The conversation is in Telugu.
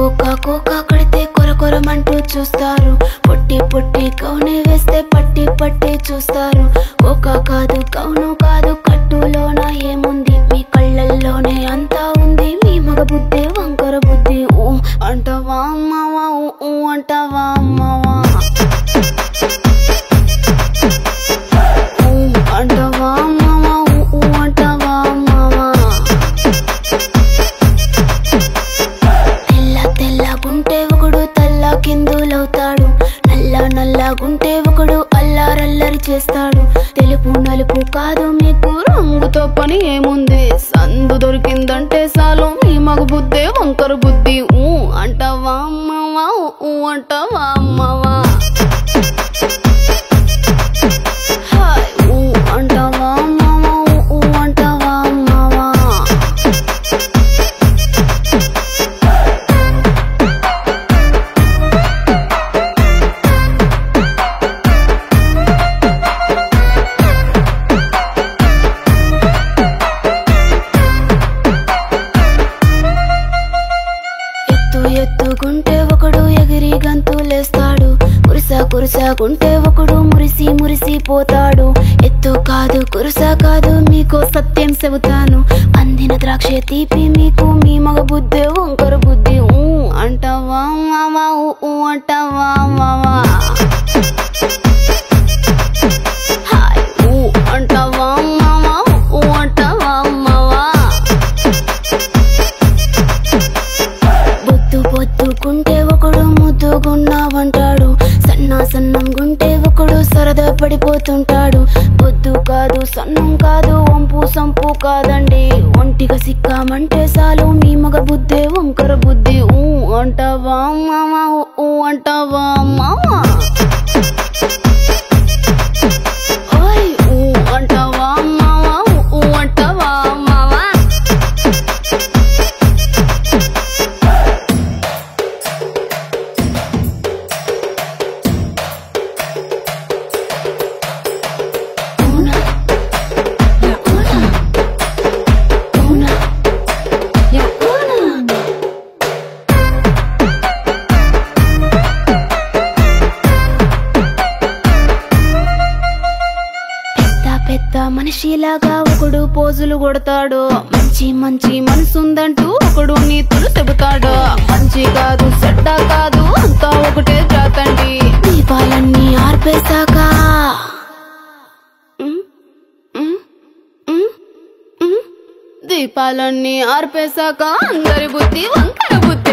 కోక కోక కడితే కొర కొరమంటూ చూస్తారు పొట్టి పొట్టి కౌనే వేస్తే పట్టి పట్టి చూస్తారు కోక కాదు కౌను కాదు కట్టులోన ఏముంది మీ కళ్ళల్లోనే అంతా ఉంది మీ మగ బుద్ధి వంకర బుద్ధి ఊ అంటవా అమ్మవా ఊ ఊ అంటవా అమ్మవా ఊ అంటవా అమ్మవా ఊ ఊ అంటవా అమ్మవా తెల్ల తెల్లగుంటే ఒకడు తల్ల కిందులవుతాడు నల్ల నల్లగుంటే ఒకడు అల్లారల్లరి చేస్తాడు తెలుపు నలుపు కాదు మీకు రంగుతో పని ఏముంది సందు దొరికిందంటే చాలు మీ మగ బుద్ధే వంకర బుద్ధి ఊ అంటావా అమ్మవా ఊ అంటావా అమ్మవా హాయ్ ఊ అంటావా అమ్మవా ఊ అంటావా అమ్మవా ఎత్తు ఎత్తుకుంటే ఒకడు ఎగిరి గంతులేస్తాడు కురుస కురుసకుంటే ఒకడు మురిసి మురిసి పోతాడు ఎత్తు కాదు కురుస కాదు మీకు సత్యం చెబుతాను అందిన ద్రాక్ష తీపి మీకు మీ మగ బుద్ధి వంకర బుద్ధి ఊ అంటావా మావా ఊ ఊ అంటావా మావా హాయ్ ఊ అంటావా మావా ఊ అంటావా మావా బొద్దు బొద్దుకుంటే ఒకడు ముద్దుగున్నావంటాడు సన్నా సన్నం గుంటే ఒకడు సరదా పడిపోతుంటాడు బొద్దు కాదు సన్నం కాదు వంపు సంపు కాదండి ఒంటిగా సిక్కామంటే చాలు మీ మగ బుద్ధే వంకర బుద్ధి ఊ అంటావా మామా ఊ అంటావా మామా ఓయ్ ఊ అంటావా మామా ఊ అంటావా మామా Una, la una, una, la una. పెద్ద పెద్ద మనిషిలాగా ఒకడు పోజులు కొడతాడు మంచి మంచి మనసుందంటూ ఒకడు నీతులు చెబుతాడు మంచి కాదు చెడ్డ కాదు అంతా ఒకటే జాతండి దీపాలన్నీ ఆర్పేశాక ఉమ్, ఉమ్, ఉమ్, ఉమ్. దీపాలన్నీ ఆర్పేశాక అందరి బుద్ధి వంకర బుద్ధి